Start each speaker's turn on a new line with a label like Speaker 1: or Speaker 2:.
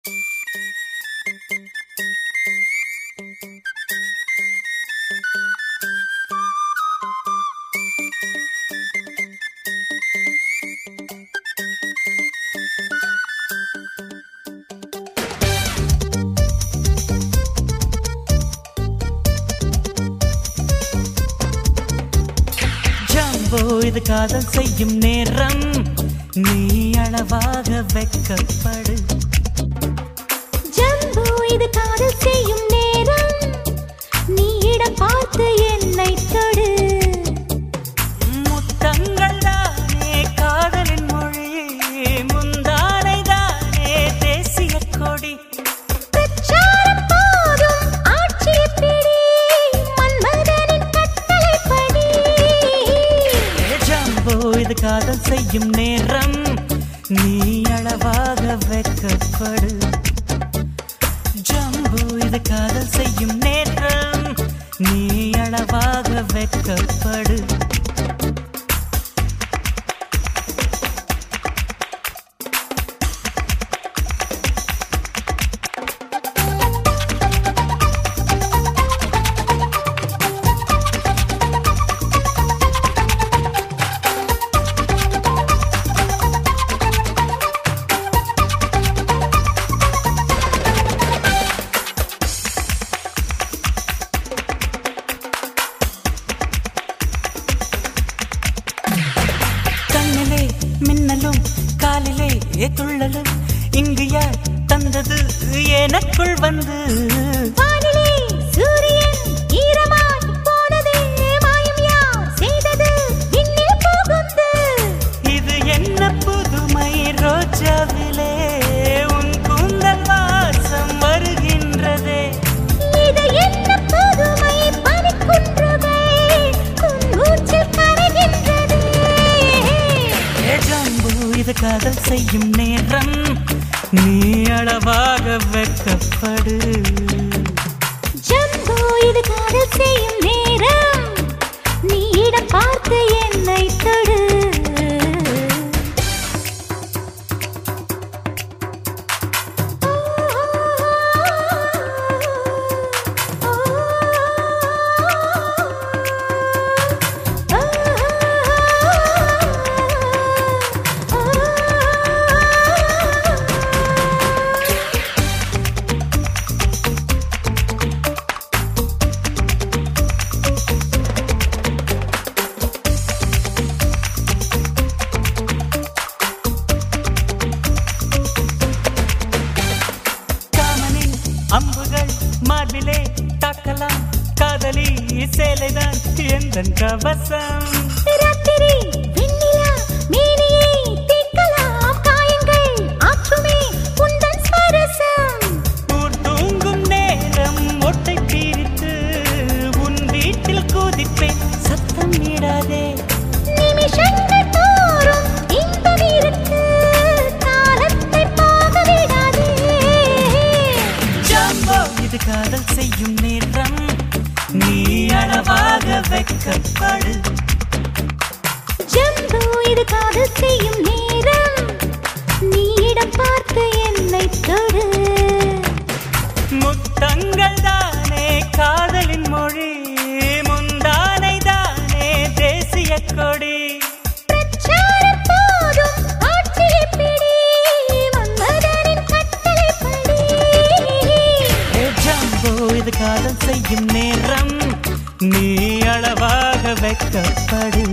Speaker 1: jumbo இது காதல் செய்யும் நேரம் நீ அளவாக வெக்கப்படு
Speaker 2: ஜம்பு இது காதல் செய்யும் நேரம் நீ இடம் பார்த்து என்னை தொடு
Speaker 1: முத்தங்கள் தானே காதலின் மொழி முந்தானை தானே தேசிய கொடி
Speaker 2: பிரச்சாரம் போதும் ஆட்சியை பிடி மன்மதனின் கட்டளைப்படி
Speaker 1: ஜம்போ இது காதல் செய்யும் நேரம் நீ அளவாக வெக்கப்படு ஜம்போ இது காதல் செய்யும் நேரம் நீ அளவாக வெக்கப்படு கண்ணிலே மின்னலும் காலிலே துள்ளலும் இங்கு யார் தந்தது எனக்குள் வந்து
Speaker 2: வானிலே சூரியன் ஈரமாய் போனதே மாயம் யார் செய்தது விண்ணில் புகுந்து
Speaker 1: இது என்ன புதுமை ரோஜாவிலே உன் கூந்தல் வாசம் வருகின்றதே
Speaker 2: இது என்ன புதுமை பனிக்குன்றவே உன் மூச்சில் கரைகின்றதே
Speaker 1: ஏ ஜம்பு இது காதல் செய்யும் நேரம் நீ அளவாக வெக்கப்படு
Speaker 2: ஜம்பு இது காதல் செய்யும் நேரம் நீ இடம் பார்த்து என்னை தொடு
Speaker 1: காமனின் அம்புகள் மார்பிலே தாக்கலாம் காதலி சேலைதான் எந்தன் கவசம்
Speaker 2: ராத்திரி வெண்ணிலா மேனியை தீர்க்கலாம் காயங்கள் ஆற்றுமே உந்தன் ஸ்வரசம்
Speaker 1: ஊர் தூங்கும் நேரம் ஒட்டை பிரித்து உன் வீட்டில் குதிப்பேன் சத்தம் இடாதே
Speaker 2: நிமிஷங்கள் தோறும் இன்பம் இருக்கு காலத்தை போக விடாதே
Speaker 1: ஜம்போ இது காதல் செய்யும் நேரம் நீ அளவாக வெக்கப்படு
Speaker 2: ஜம்பு இது காதல் செய்யும் நேரம் நீ இடம் பார்த்து என்னை தொடு
Speaker 1: முத்தங்கள் தானே காதலின் மொழி முந்தானை தானே தேசிய கொடி
Speaker 2: பிரச்சாரம் போதும் ஆட்சியை பிடி மன்மதனின் கட்டளைப்படி
Speaker 1: ஏ ஜம்போ இது காதல் செய்யும் நேரம் நீ அளவாக வெக்கப்படு